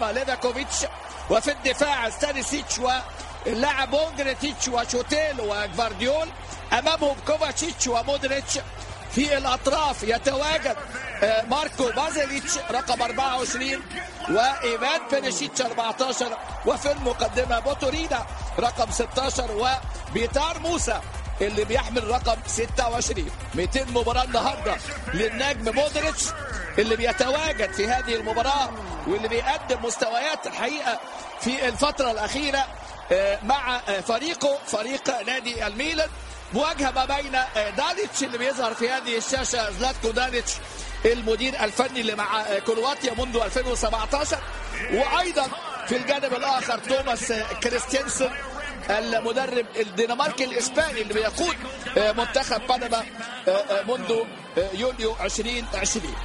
الامامه ليفاكوفيتش وفي الدفاع ستانيسيتش واللاعب بونجريتيتش وشوتيل وجفارديول امامهم كوفاتشيتش ومودريتش في الاطراف يتواجد آه، ماركو بازيليتش رقم 24 وايفان بينيشيتش 14 وفي المقدمه بوتورينا رقم 16 وبيتار موسى اللي بيحمل رقم 26 200 مباراه النهارده للنجم مودريتش اللي بيتواجد في هذه المباراه واللي بيقدم مستويات الحقيقه في الفتره الاخيره آه، مع آه، فريقه فريق نادي الميلان مواجهه ما بين آه، دانيتش اللي بيظهر في هذه الشاشه زلاتكو دانيتش المدير الفني اللي مع آه، كرواتيا منذ 2017 وايضا في الجانب الاخر توماس آه، كريستيانسن المدرب الدنماركي الاسباني اللي بيقود آه، منتخب بنما آه، آه، منذ آه، يوليو 2020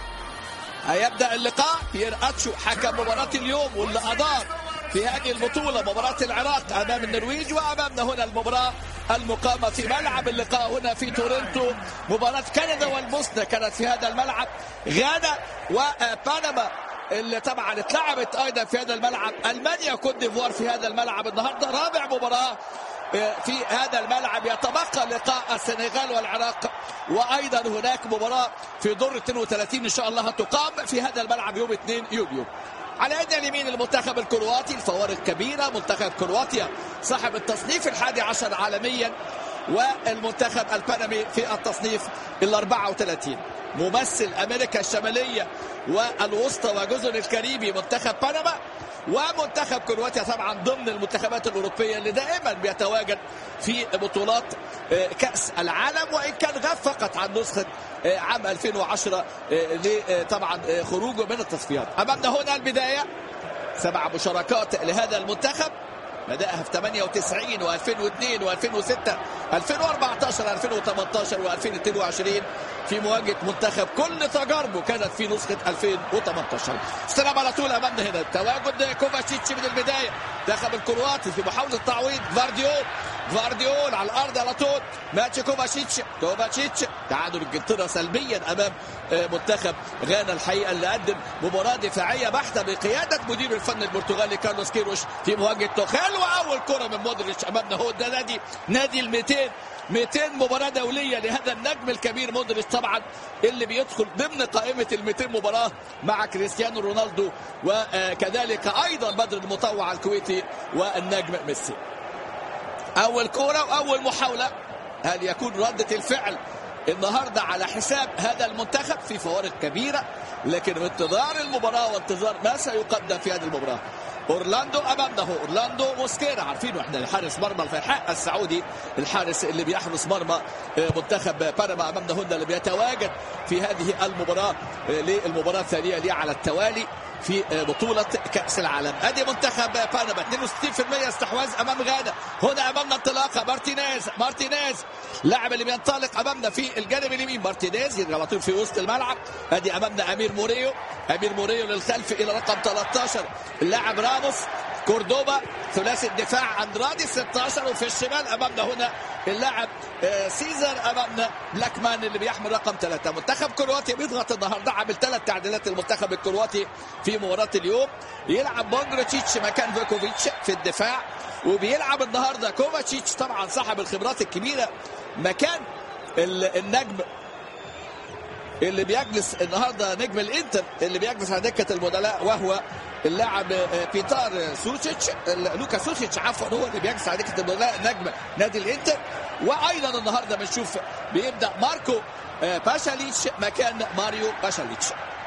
هيبدا اللقاء بيير اتشو حكم مباراه اليوم واللي ادار في هذه البطوله مباراه العراق امام النرويج وامامنا هنا المباراه المقامه في ملعب اللقاء هنا في تورنتو مباراه كندا والبوسنه كانت في هذا الملعب غانا وبنما اللي طبعا اتلعبت ايضا في هذا الملعب المانيا كوت ديفوار في هذا الملعب النهارده رابع مباراه في هذا الملعب يتبقى لقاء السنغال والعراق وايضا هناك مباراه في دور 32 ان شاء الله تقام في هذا الملعب يوم 2 يوليو على يد اليمين المنتخب الكرواتي الفوارق كبيره منتخب كرواتيا صاحب التصنيف الحادي عشر عالميا والمنتخب البنمي في التصنيف ال 34 ممثل امريكا الشماليه والوسطى وجزر الكاريبي منتخب بنما ومنتخب كرواتيا طبعا ضمن المنتخبات الاوروبيه اللي دائما بيتواجد في بطولات آه، كاس العالم وان كان غاب فقط عن نسخه آه، عام 2010 آه، ل- آه، طبعا آه، خروجه من التصفيات امامنا هنا البدايه سبع مشاركات لهذا المنتخب بدأها في 98 و2002 و2006 2014 2018 و2022 في مواجهة منتخب كل تجاربه كانت في نسخة 2018 استلم على طول أمامنا هنا تواجد كوفاتشيتش من البداية دخل الكرواتي في محاولة تعويض فارديول فارديول على الأرض على طول ماتش كوفاتشيتش كوفاتشيتش تعادل انجلترا سلبيا أمام آه، منتخب غانا الحقيقة اللي قدم مباراة دفاعية بحتة بقيادة مدير الفن البرتغالي كارلوس كيروش في مواجهة توخيل واول كره من مودريتش امامنا هو ده نادي نادي ال 200 200 مباراه دوليه لهذا النجم الكبير مودريتش طبعا اللي بيدخل ضمن قائمه ال 200 مباراه مع كريستيانو رونالدو وكذلك ايضا بدر المطوع الكويتي والنجم ميسي اول كوره واول محاوله هل يكون رده الفعل النهارده على حساب هذا المنتخب في فوارق كبيره لكن بانتظار المباراه وانتظار ما سيقدم في هذه المباراه اورلاندو امامنا هو اورلاندو موسكيرا عارفينه احنا حارس مرمى الفيحاء السعودي الحارس اللي بيحرس مرمى آه، منتخب بنما امامنا هنا اللي بيتواجد في هذه المباراه آه، للمباراه الثانيه ليه على التوالي في آه، بطولة كأس العالم ادي منتخب بنما 62% استحواذ امام غانا هنا امامنا انطلاقة مارتينيز مارتينيز لاعب اللي بينطلق امامنا في الجانب اليمين مارتينيز يرجع على طول في وسط الملعب ادي امامنا امير موريو امير موريو للخلف الى رقم 13 اللاعب راموس كوردوبا ثلاثي الدفاع اندرادي 16 وفي الشمال امامنا هنا اللاعب آه، سيزر امامنا بلاكمان اللي بيحمل رقم ثلاثة منتخب كرواتيا بيضغط النهارده عامل ثلاث تعديلات المنتخب الكرواتي في مباراة اليوم يلعب بونجريتشيتش مكان فيكوفيتش في الدفاع وبيلعب النهارده كوفاتشيتش طبعا صاحب الخبرات الكبيرة مكان ال- النجم اللي بيجلس النهارده نجم الانتر اللي بيجلس على دكه البدلاء وهو اللاعب آه، بيتار سوتشيتش لوكا سوتشيتش عفوا هو اللي بيجلس على دكه البدلاء نجم نادي الانتر وايضا النهارده بنشوف بيبدا ماركو آه، باشاليتش مكان ماريو باشاليتش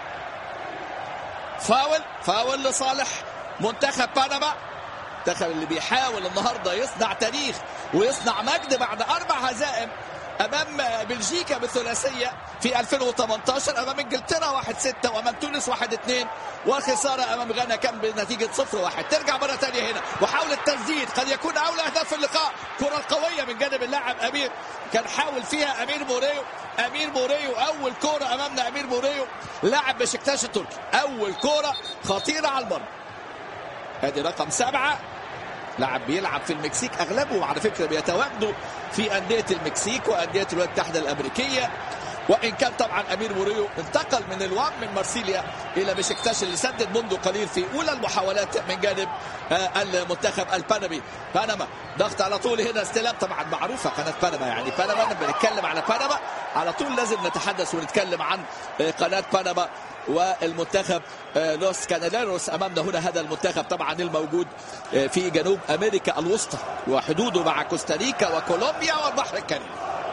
فاول فاول لصالح منتخب بنما المنتخب اللي بيحاول النهارده يصنع تاريخ ويصنع مجد بعد اربع هزائم امام بلجيكا بالثلاثيه في 2018 امام انجلترا 1-6 وامام تونس 1-2 والخساره امام غانا كان بنتيجه 0-1 ترجع مره ثانيه هنا محاوله تسديد قد يكون اولى اهداف اللقاء كره قويه من جانب اللاعب امير كان حاول فيها امير موريو امير موريو اول كره امامنا امير موريو لاعب بشكتاش التركي اول كره خطيره على المرمى ادي رقم سبعه لاعب بيلعب في المكسيك اغلبهم على فكره بيتواجدوا في انديه المكسيك وانديه الولايات المتحده الامريكيه وان كان طبعا امير موريو انتقل من الوام من مارسيليا الى بشكتاش اللي سدد منذ قليل في اولى المحاولات من جانب آه، المنتخب البنمي بنما ضغط على طول هنا استلام طبعا معروفه قناه بنما يعني بنما بنتكلم على بنما على طول لازم نتحدث ونتكلم عن آه، قناه بنما والمنتخب آه، لوس كاناديروس امامنا هنا هذا المنتخب طبعا الموجود في جنوب امريكا الوسطى وحدوده مع كوستاريكا وكولومبيا والبحر الكاريبي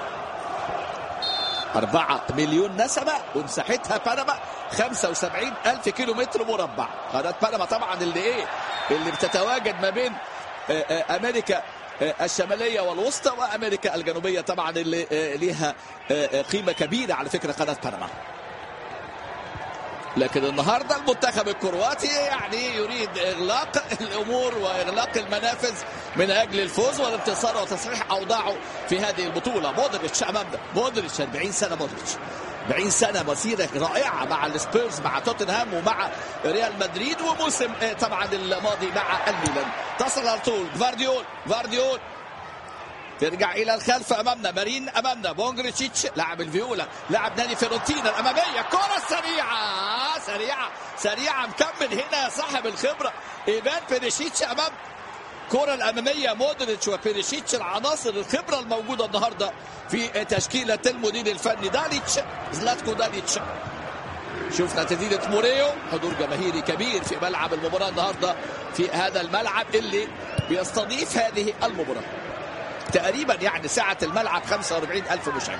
أربعة مليون نسمة ومساحتها بنما 75 ألف كيلو متر مربع قناة بنما طبعا اللي إيه اللي بتتواجد ما بين آه، آه، أمريكا آه، الشمالية والوسطى وأمريكا الجنوبية طبعا اللي ليها قيمة كبيرة على فكرة قناة بنما لكن النهارده المنتخب الكرواتي يعني يريد اغلاق الامور واغلاق المنافذ من اجل الفوز والانتصار وتصحيح اوضاعه في هذه البطوله مودريتش امامنا مودريتش 40 سنه مودريتش 40 سنه مسيره رائعه مع السبيرز مع توتنهام ومع ريال مدريد وموسم آه، طبعا الماضي مع الميلان تصل على طول فارديول فارديول ترجع الى الخلف امامنا مارين امامنا بونجريتشيتش لاعب الفيولا لاعب نادي فيرونتينا الاماميه كره سريعه سريعه سريعه مكمل هنا صاحب الخبره ايفان بيريشيتش امام كرة الأمامية مودريتش وبيريشيتش العناصر الخبرة الموجودة النهاردة في تشكيلة المدير الفني داليتش زلاتكو داليتش شفنا تسديدة موريو حضور جماهيري كبير في ملعب المباراة النهاردة في هذا الملعب اللي بيستضيف هذه المباراة تقريبا يعني سعة الملعب 45 ألف مشجع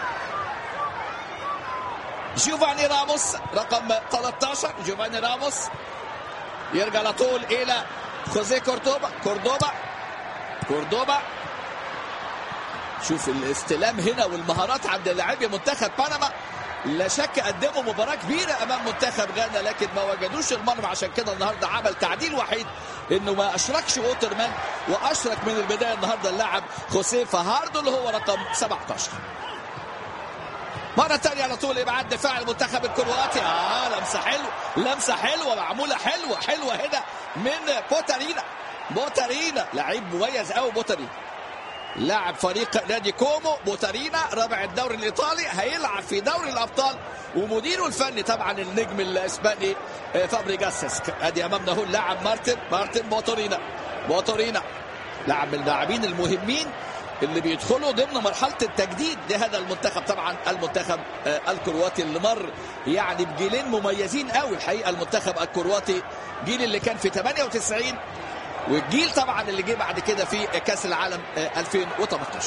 جوفاني راموس رقم 13 جوفاني راموس يرجع على طول إلى خوزي كوردوبا كوردوبا كوردوبا شوف الاستلام هنا والمهارات عند لاعبي منتخب بنما لا شك قدموا مباراه كبيره امام منتخب غانا لكن ما وجدوش المرمى عشان كده النهارده عمل تعديل وحيد انه ما اشركش ووترمان واشرك من البدايه النهارده اللاعب خوسيه فهاردو اللي هو رقم 17 مرة ثانية على طول ابعاد دفاع المنتخب الكرواتي اه لمسة حلوة لمسة حلوة معمولة حلوة حلوة هنا من بوتارينا بوتارينا لعيب مميز قوي بوتارينا لاعب فريق نادي كومو بوتارينا رابع الدوري الايطالي هيلعب في دوري الابطال ومديره الفني طبعا النجم الاسباني آه، فابريجاسس ادي امامنا هو اللاعب مارتن مارتن بوتورينا بوتورينا لاعب من اللاعبين المهمين اللي بيدخلوا ضمن مرحله التجديد لهذا المنتخب طبعا المنتخب آه، الكرواتي اللي مر يعني بجيلين مميزين قوي الحقيقه المنتخب الكرواتي جيل اللي كان في 98 والجيل طبعا اللي جه بعد كده في كاس العالم 2018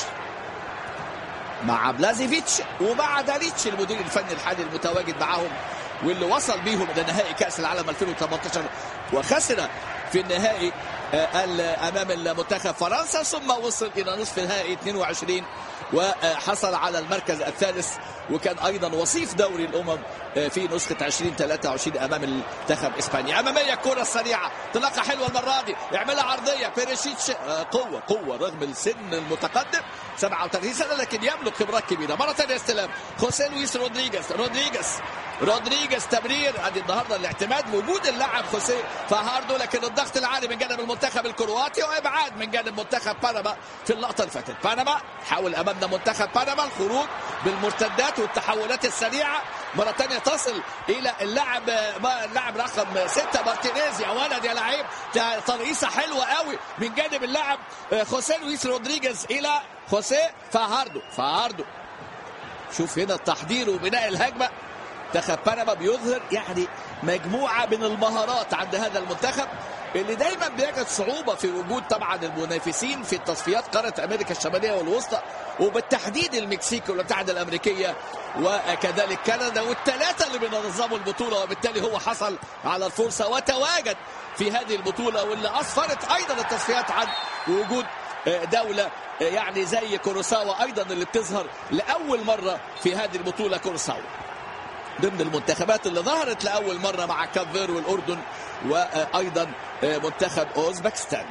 آه، مع بلازيفيتش ومع داليتش المدير الفني الحالي المتواجد معاهم واللي وصل بيهم الى نهائي كاس العالم 2018 وخسر في النهائي آه، امام المنتخب فرنسا ثم وصل الى نصف النهائي 22 وحصل على المركز الثالث وكان ايضا وصيف دوري الامم آه، في نسخه 2023 امام المنتخب اسبانيا اماميه كره سريعه طلاقه حلوه المره دي يعملها عرضيه بيريشيتش آه، قوه قوه رغم السن المتقدم 37 سنه لكن يملك خبرات كبيره مره ثانيه استلام خوسيه لويس رودريجيز رودريجيز رودريجيز تمرير ادي النهارده الاعتماد وجود اللاعب خوسيه فهاردو لكن الضغط العالي من جانب المنتخب الكرواتي وابعاد من جانب منتخب بنما في اللقطه اللي فاتت بنما حاول امامنا منتخب بنما الخروج بالمرتدات والتحولات السريعه مره ثانيه تصل الى اللاعب اللاعب رقم ستة مارتينيز يا ولد يا لعيب ترقيصه حلوه قوي من جانب اللاعب خوسيه لويس رودريجيز الى خوسيه فهاردو فهاردو شوف هنا التحضير وبناء الهجمه منتخب بنما بيظهر يعني مجموعه من المهارات عند هذا المنتخب اللي دايما بيجد صعوبه في وجود طبعا المنافسين في التصفيات قاره امريكا الشماليه والوسطى وبالتحديد المكسيك والمتحده الامريكيه وكذلك كندا والثلاثه اللي بينظموا البطوله وبالتالي هو حصل على الفرصه وتواجد في هذه البطوله واللي اسفرت ايضا التصفيات عن وجود دولة يعني زي كوروساوا أيضا اللي بتظهر لأول مرة في هذه البطولة كوروساوا ضمن المنتخبات اللي ظهرت لأول مرة مع كافير والأردن وأيضا منتخب أوزبكستان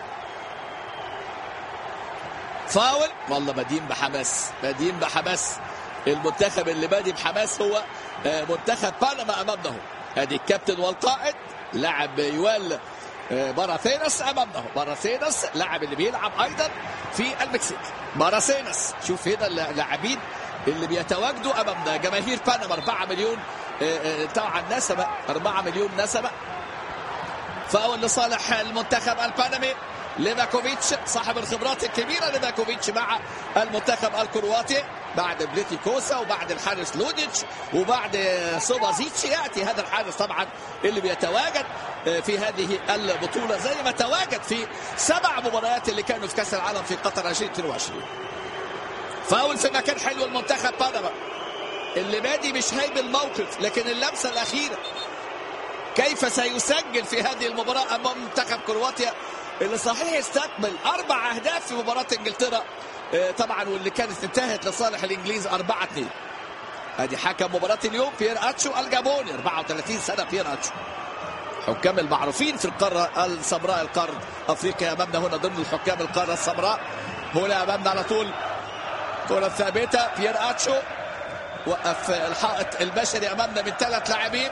فاول والله بادين بحماس بادين بحماس المنتخب اللي بادي بحماس هو منتخب بنما امامنا ادي الكابتن والقائد لاعب يوال باراسينس امامنا باراسينس لاعب اللي بيلعب ايضا في المكسيك باراسينس شوف هنا اللاعبين اللي بيتواجدوا امام جماهير بنما 4 مليون طبعا نسمه 4 مليون نسمه فاول لصالح المنتخب البنمي ليفاكوفيتش صاحب الخبرات الكبيرة ليفاكوفيتش مع المنتخب الكرواتي بعد بليتي كوسا وبعد الحارس لوديتش وبعد سوبازيتش يأتي هذا الحارس طبعا اللي بيتواجد في هذه البطولة زي ما تواجد في سبع مباريات اللي كانوا في كأس العالم في قطر 2022 فاول في مكان حلو المنتخب بنما اللي بادي مش هايب الموقف لكن اللمسة الأخيرة كيف سيسجل في هذه المباراة أمام منتخب كرواتيا اللي صحيح استقبل أربع أهداف في مباراة إنجلترا طبعا واللي كانت انتهت لصالح الإنجليز 4 2 ادي حكم مباراة اليوم بيير اتشو الجابوني 34 سنة بيير اتشو حكام المعروفين في القارة السمراء القارة افريقيا امامنا هنا ضمن الحكام القارة السمراء هنا امامنا على طول كرة ثابتة بيير اتشو وقف الحائط البشري امامنا من ثلاث لاعبين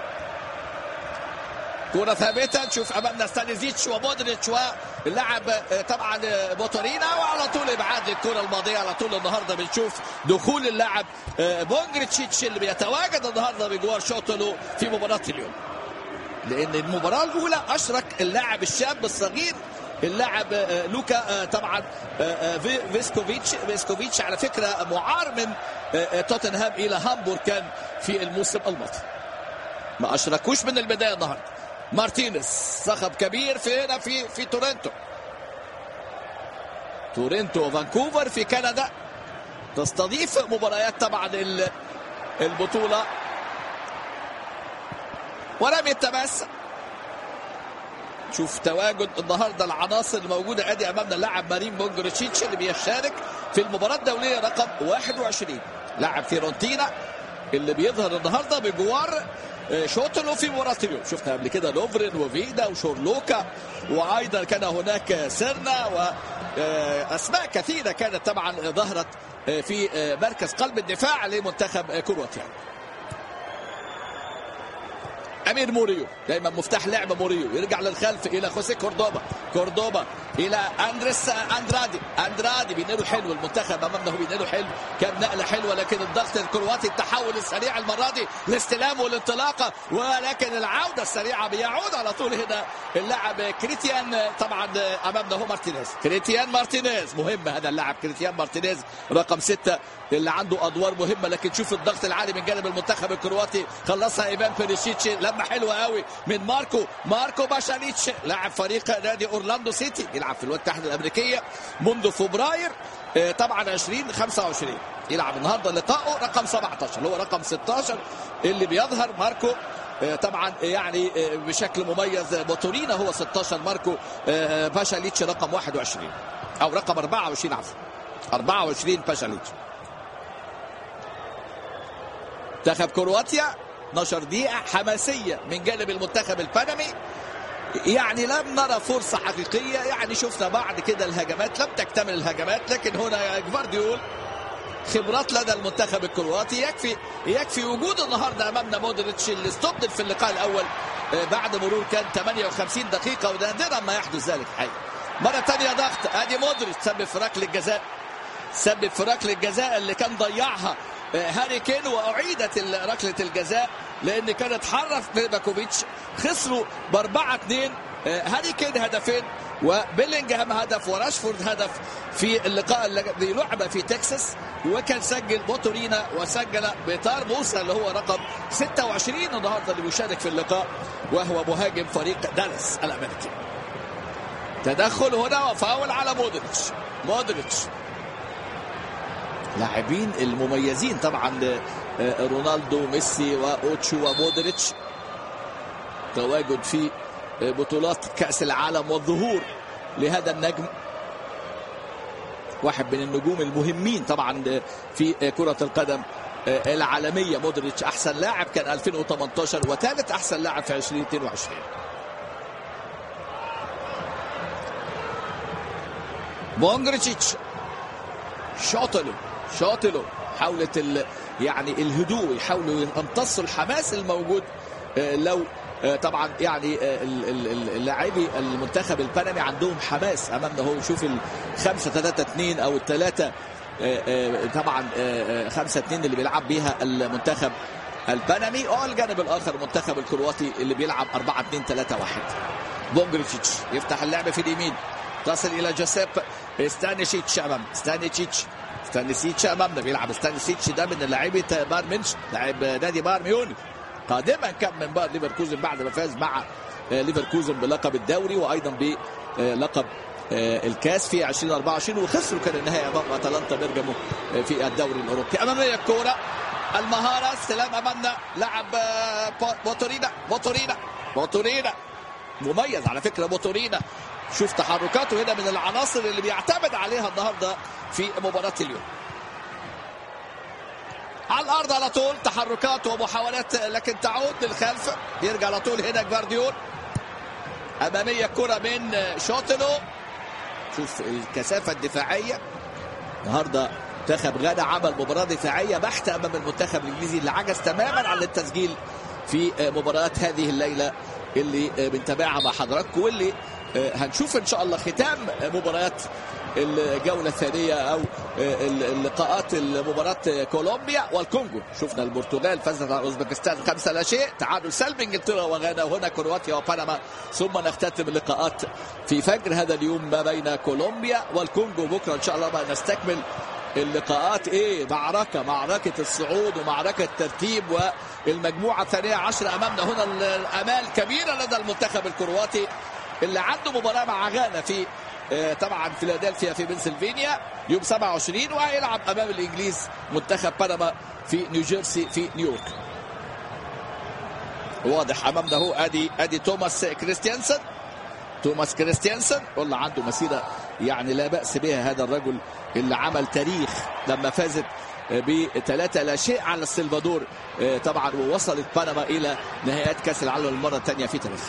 كرة ثابتة نشوف أمامنا ستانيزيتش ومودريتش واللاعب طبعا بوتورينا وعلى طول إبعاد الكرة الماضية على طول النهاردة بنشوف دخول اللاعب بونجريتشيتش اللي بيتواجد النهاردة بجوار شوتلو في مباراة اليوم لأن المباراة الأولى أشرك اللاعب الشاب الصغير اللاعب لوكا طبعا فيسكوفيتش فيسكوفيتش على فكرة معار من توتنهام إلى هامبورغ كان في الموسم الماضي ما أشركوش من البداية النهارده مارتينيز صخب كبير في هنا في في تورنتو تورنتو وفانكوفر في كندا تستضيف مباريات طبعا البطولة ولم يتماسك شوف تواجد النهارده العناصر الموجوده ادي امامنا اللاعب مارين بونجريتشيتش اللي بيشارك في المباراه الدوليه رقم 21 لاعب فيرونتينا اللي بيظهر النهارده بجوار شوتلو في مباراة اليوم شفنا قبل كده لوفرين وفيدا وشورلوكا وايضا كان هناك سيرنا واسماء كثيره كانت طبعا ظهرت في مركز قلب الدفاع لمنتخب كرواتيا امير موريو دايما مفتاح لعب موريو يرجع للخلف الى خوسيه كوردوبا كوردوبا الى اندريس اندرادي اندرادي بينقله حلو المنتخب امامنا هو بينقله حلو كان نقله حلوه لكن الضغط الكرواتي التحول السريع المره دي الاستلام والانطلاقه ولكن العوده السريعه بيعود على طول هنا اللاعب كريتيان طبعا امامنا هو مارتينيز كريتيان مارتينيز مهم هذا اللاعب كريتيان مارتينيز رقم ستة اللي عنده ادوار مهمه لكن شوف الضغط العالي من جانب المنتخب الكرواتي خلصها ايفان بيريشيتش لما حلوه قوي من ماركو ماركو باشاليتش لاعب فريق نادي اورلاندو سيتي يلعب في الولايات المتحده الامريكيه منذ فبراير طبعا 2025 يلعب النهارده لقائه رقم 17 اللي هو رقم 16 اللي بيظهر ماركو طبعا يعني بشكل مميز بوتورينا هو 16 ماركو باشاليتش رقم 21 او رقم 24 عفوا 24 باشاليتش منتخب كرواتيا 12 دقيقة حماسية من جانب المنتخب البنمي يعني لم نرى فرصة حقيقية يعني شفنا بعد كده الهجمات لم تكتمل الهجمات لكن هنا جفارديول خبرات لدى المنتخب الكرواتي يكفي يكفي وجود النهارده امامنا مودريتش اللي استبدل في اللقاء الاول بعد مرور كان 58 دقيقة ونادرا ما يحدث ذلك حقيقة مرة ثانية ضغط ادي مودريتش سبب في ركلة الجزاء سبب في ركلة الجزاء اللي كان ضيعها هاري كين واعيدت ركله الجزاء لان كانت حرف ليفاكوفيتش خسروا ب 4 2 هاري كين هدفين وبيلينجهام هدف وراشفورد هدف في اللقاء الذي لعب في تكساس وكان سجل بوتورينا وسجل بيتار موسى اللي هو رقم 26 النهارده اللي بيشارك في اللقاء وهو مهاجم فريق دالاس الامريكي تدخل هنا وفاول على مودريتش مودريتش لاعبين المميزين طبعا رونالدو ميسي واوتشو ومودريتش تواجد في بطولات كأس العالم والظهور لهذا النجم واحد من النجوم المهمين طبعا في كرة القدم العالمية مودريتش أحسن لاعب كان 2018 وثالث أحسن لاعب في 2022 بونجريتش شاطلو شاطلو حاولت ال... يعني الهدوء يحاولوا يمتصوا الحماس الموجود لو طبعا يعني اللاعبي المنتخب البنمي عندهم حماس امامنا هو شوف ال 5 3 2 او الثلاثه طبعا 5 2 اللي بيلعب بيها المنتخب البنمي والجانب الاخر المنتخب الكرواتي اللي بيلعب 4 2 3 1 بونجريتش يفتح اللعب في اليمين تصل الى جوسيب ستانيشيتش امام ستانيشيتش ستانيسيتش امامنا بيلعب ستانيسيتش ده من لاعبي بايرن ميونخ لاعب نادي بايرن ميونخ قادما كان من بايرن ليفركوزن بعد ما فاز مع ليفركوزن بلقب الدوري وايضا بلقب الكاس في 2024 وخسروا كان النهائي امام اتلانتا بيرجامو في الدوري الاوروبي اماميه الكوره المهاره استلام امامنا لاعب بوتورينا بوتورينا بوتورينا مميز على فكره بوتورينا شوف تحركاته هنا من العناصر اللي بيعتمد عليها النهارده في مباراه اليوم على الارض على طول تحركات ومحاولات لكن تعود للخلف يرجع على طول هنا جوارديول اماميه كره من شوتلو شوف الكثافه الدفاعيه النهارده منتخب غانا عمل مباراه دفاعيه بحته امام المنتخب الانجليزي اللي عجز تماما عن التسجيل في مباريات هذه الليله اللي بنتابعها مع حضراتكم واللي هنشوف ان شاء الله ختام مباريات الجوله الثانيه او اللقاءات مباراه كولومبيا والكونغو شفنا البرتغال فازت على اوزبكستان خمسه لا شيء تعادل سلبي انجلترا وغانا وهنا كرواتيا وبنما ثم نختتم اللقاءات في فجر هذا اليوم ما بين كولومبيا والكونغو بكره ان شاء الله بقى نستكمل اللقاءات ايه معركة معركة الصعود ومعركة الترتيب والمجموعة الثانية عشر امامنا هنا الامال كبيرة لدى المنتخب الكرواتي اللي عنده مباراة مع غانا في طبعا فيلادلفيا في بنسلفانيا يوم 27 وهيلعب امام الانجليز منتخب بنما في نيوجيرسي في نيويورك واضح امامنا هو ادي ادي توماس كريستيانسن توماس كريستيانسن والله عنده مسيره يعني لا باس بها هذا الرجل اللي عمل تاريخ لما فازت بثلاثة لا شيء على السلفادور طبعا ووصلت بنما الى نهائيات كاس العالم للمره الثانيه في تاريخها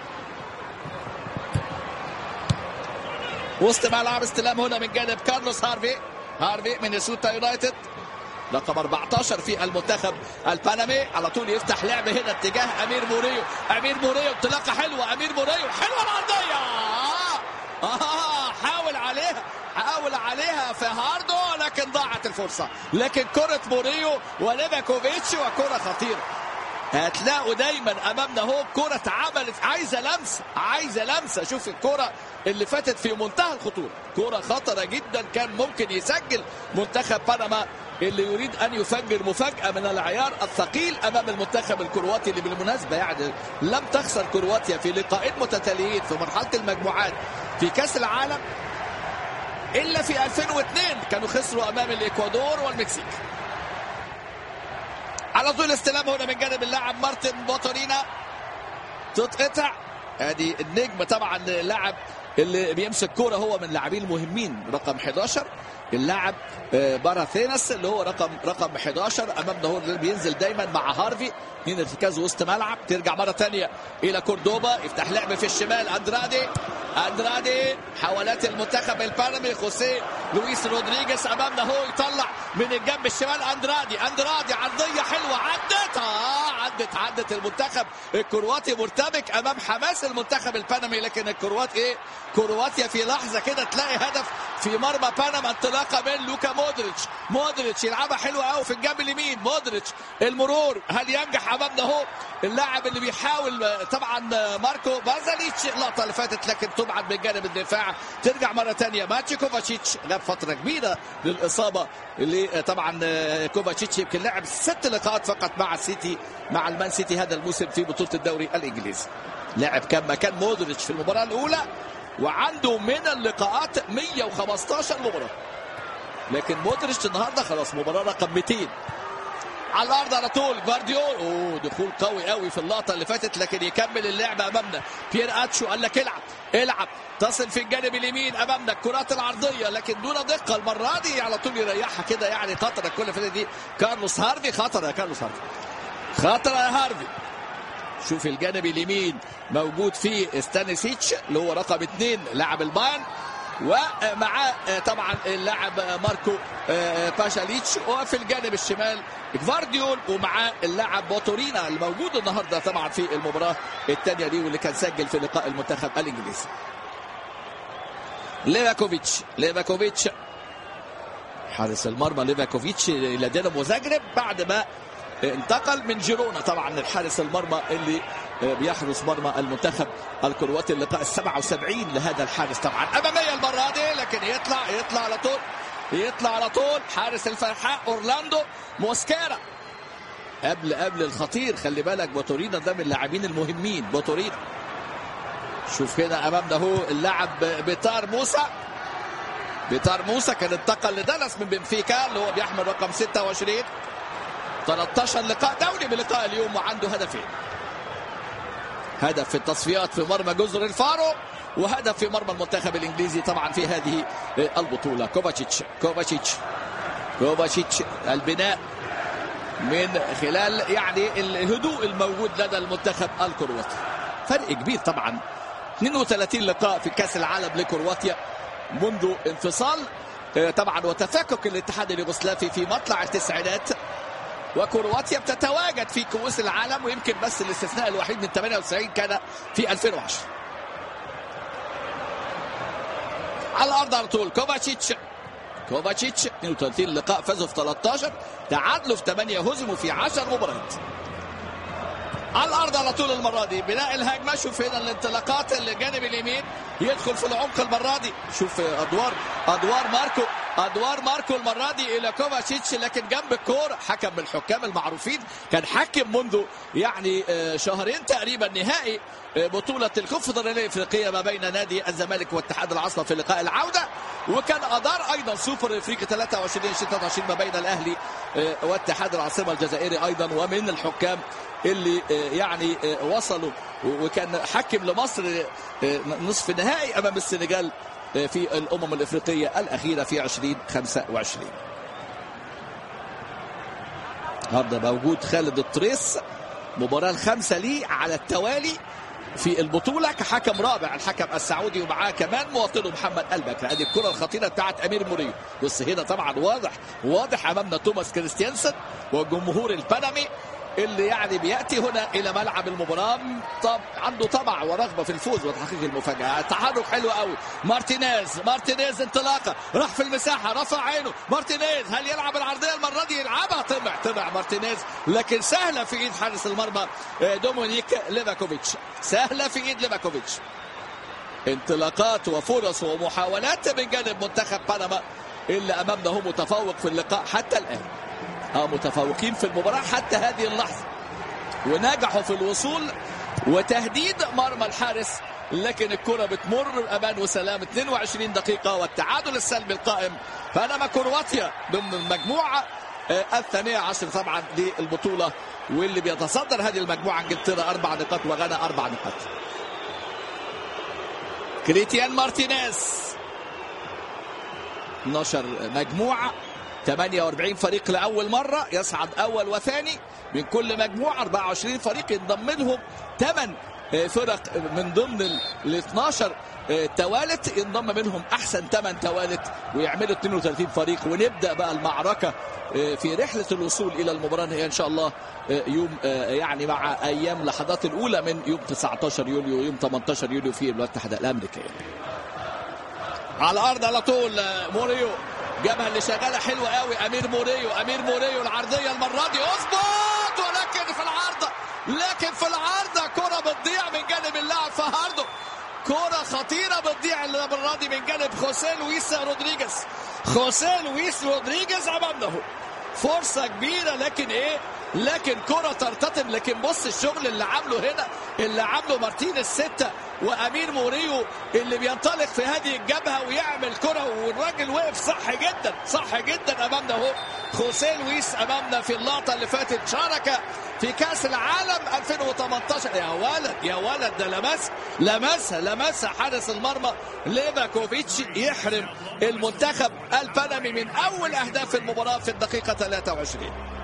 وسط ملعب استلام هنا من جانب كارلوس هارفي هارفي من سوتا يونايتد رقم 14 في المنتخب البنمي على طول يفتح لعب هنا اتجاه امير موريو امير موريو انطلاقه حلوه امير موريو حلوه العرضيه آه حاول عليها حاول عليها فهاردو لكن ضاعت الفرصه لكن كره موريو وليفاكوفيتش وكره خطيره هتلاقوا دايما امامنا هو كرة عملت عايزه لمسه عايزه لمسه شوف الكرة اللي فاتت في منتهى الخطوره كرة خطره جدا كان ممكن يسجل منتخب بنما اللي يريد ان يفجر مفاجاه من العيار الثقيل امام المنتخب الكرواتي اللي بالمناسبه يعني لم تخسر كرواتيا في لقاءين متتاليين في مرحله المجموعات في كاس العالم الا في 2002 كانوا خسروا امام الاكوادور والمكسيك على طول استلام هنا من جانب اللاعب مارتن بوتورينا تتقطع ادي النجم طبعا اللاعب اللي بيمسك كوره هو من اللاعبين المهمين رقم 11 اللاعب باراثينس اللي هو رقم رقم 11 امامنا هو اللي بينزل دايما مع هارفي من ارتكاز وسط ملعب ترجع مره ثانيه الى كوردوبا يفتح لعب في الشمال اندرادي اندرادي حاولات المنتخب البنمي خوسيه لويس رودريجيز امامنا هو يطلع من الجنب الشمال اندرادي اندرادي عرضيه حلوه عدت آه عدت عدت المنتخب الكرواتي مرتبك امام حماس المنتخب البنمي لكن الكروات ايه كرواتيا في لحظه كده تلاقي هدف في مرمى بنما انطلاقه من لوكا مودريتش مودريتش يلعبها حلوه قوي في الجنب اليمين مودريتش المرور هل ينجح امامنا اهو اللاعب اللي بيحاول طبعا ماركو بازاليتش اللقطه اللي فاتت لكن تبعد من جانب الدفاع ترجع مره ثانيه ماتشي كوفاتشيتش غاب فتره كبيره للاصابه اللي طبعا كوفاتشيتش يمكن لعب ست لقاءات فقط مع السيتي مع المان سيتي هذا الموسم في بطوله الدوري الانجليزي لعب كم مكان مودريتش في المباراه الاولى وعنده من اللقاءات 115 مباراه لكن مودريتش النهارده خلاص مباراه رقم 200 على الارض على طول جوارديول اوه دخول قوي قوي في اللقطه اللي فاتت لكن يكمل اللعب امامنا بيير اتشو قال لك العب العب تصل في الجانب اليمين امامنا الكرات العرضيه لكن دون دقه المره دي على طول يريحها كده يعني خطره كل فاتت دي كارلوس هارفي خطر يا كارلوس هارفي خطر يا هارفي شوف الجانب اليمين موجود فيه ستانيسيتش اللي هو رقم اثنين لاعب البايرن ومعاه طبعا اللاعب ماركو باشاليتش وفي الجانب الشمال جوارديول ومعاه اللاعب بوتورينا الموجود النهارده طبعا في المباراه الثانيه دي واللي كان سجل في لقاء المنتخب الانجليزي ليفاكوفيتش ليفاكوفيتش حارس المرمى ليفاكوفيتش الى دينامو زاجرب بعد ما انتقل من جيرونا طبعا الحارس المرمى اللي بيحرس مرمى المنتخب الكرواتي اللقاء ال 77 لهذا الحارس طبعا اماميه المره دي لكن يطلع يطلع على طول يطلع على طول حارس الفرحاء اورلاندو موسكارا قبل قبل الخطير خلي بالك بوتورينا ده من اللاعبين المهمين بوتورينا شوف هنا امامنا هو اللاعب بيتار موسى بيتار موسى كان انتقل لدالاس من بنفيكا اللي هو بيحمل رقم 26 13 لقاء دولي بلقاء اليوم وعنده هدفين هدف في التصفيات في مرمى جزر الفارو وهدف في مرمى المنتخب الانجليزي طبعا في هذه البطوله كوفاتشيتش كوفاتشيتش كوفاتشيتش البناء من خلال يعني الهدوء الموجود لدى المنتخب الكرواتي فرق كبير طبعا 32 لقاء في كاس العالم لكرواتيا منذ انفصال طبعا وتفكك الاتحاد اليوغوسلافي في مطلع التسعينات وكرواتيا بتتواجد في كؤوس العالم ويمكن بس الاستثناء الوحيد من 98 كان في 2010 على الارض على طول كوفاتشيتش كوفاتشيتش 32 لقاء فازوا في 13 تعادلوا في 8 هزموا في 10 مباريات على الارض على طول المره دي بناء الهجمه شوف هنا الانطلاقات الجانب اليمين يدخل في العمق المره دي شوف ادوار ادوار ماركو ادوار ماركو المره دي الى كوفاتشيتش لكن جنب الكوره حكم من الحكام المعروفين كان حكم منذ يعني شهرين تقريبا نهائي بطوله الكونفدراليه الافريقيه ما بين نادي الزمالك واتحاد العاصمه في لقاء العوده وكان ادار ايضا سوبر افريقيا 23 23 ما بين الاهلي واتحاد العاصمه الجزائري ايضا ومن الحكام اللي يعني وصلوا وكان حكم لمصر نصف نهائي امام السنغال في الامم الافريقيه الاخيره في 2025 النهارده موجود خالد الطريس مباراه الخامسه ليه على التوالي في البطوله كحكم رابع الحكم السعودي ومعاه كمان مواطنه محمد البكر ادي الكره الخطيره بتاعت امير موريو بص هنا طبعا واضح واضح امامنا توماس كريستيانسن والجمهور البنمي اللي يعني بياتي هنا الى ملعب المباراه طب عنده طمع ورغبه في الفوز وتحقيق المفاجاه تحرك حلو قوي مارتينيز مارتينيز انطلاقه راح في المساحه رفع عينه مارتينيز هل يلعب العرضيه المره دي يلعبها طمع طمع مارتينيز لكن سهله في ايد حارس المرمى دومينيك ليفاكوفيتش سهله في ايد ليفاكوفيتش انطلاقات وفرص ومحاولات من جانب منتخب بنما اللي امامنا هو متفوق في اللقاء حتى الان اه متفوقين في المباراة حتى هذه اللحظة ونجحوا في الوصول وتهديد مرمى الحارس لكن الكرة بتمر أمان وسلام 22 دقيقة والتعادل السلبي القائم بينما كرواتيا ضمن المجموعة الثانية عشر طبعا للبطولة واللي بيتصدر هذه المجموعة انجلترا أربع نقاط وغانا أربع نقاط كريتيان مارتينيز 12 مجموعة 48 فريق لأول مرة يصعد أول وثاني من كل مجموعة 24 فريق ينضم لهم 8 فرق من ضمن ال 12 توالت ينضم منهم أحسن 8 توالت ويعملوا 32 فريق ونبدأ بقى المعركة في رحلة الوصول إلى المباراة النهائية إن شاء الله يوم يعني مع أيام لحظات الأولى من يوم 19 يوليو يوم 18 يوليو في الولايات المتحدة الأمريكية على الأرض على طول موريو جابها اللي شغاله حلوه قوي امير موريو امير موريو العرضيه المره دي اظبط ولكن في العارضه لكن في العارضه كره بتضيع من جانب اللاعب فهاردو كره خطيره بتضيع المره دي من جانب خوسيه لويس رودريجيز خوسيه لويس رودريجيز امامنا فرصه كبيره لكن ايه لكن كره ترتطم لكن بص الشغل اللي عامله هنا اللي عامله مارتينيز ستة وامير موريو اللي بينطلق في هذه الجبهه ويعمل كره والراجل وقف صح جدا صح جدا امامنا اهو خوسيه لويس امامنا في اللقطه اللي فاتت شارك في كاس العالم 2018 يا ولد يا ولد ده لمس لمسها لمسها حارس المرمى ليفاكوفيتش يحرم المنتخب البنمي من اول اهداف المباراه في الدقيقه 23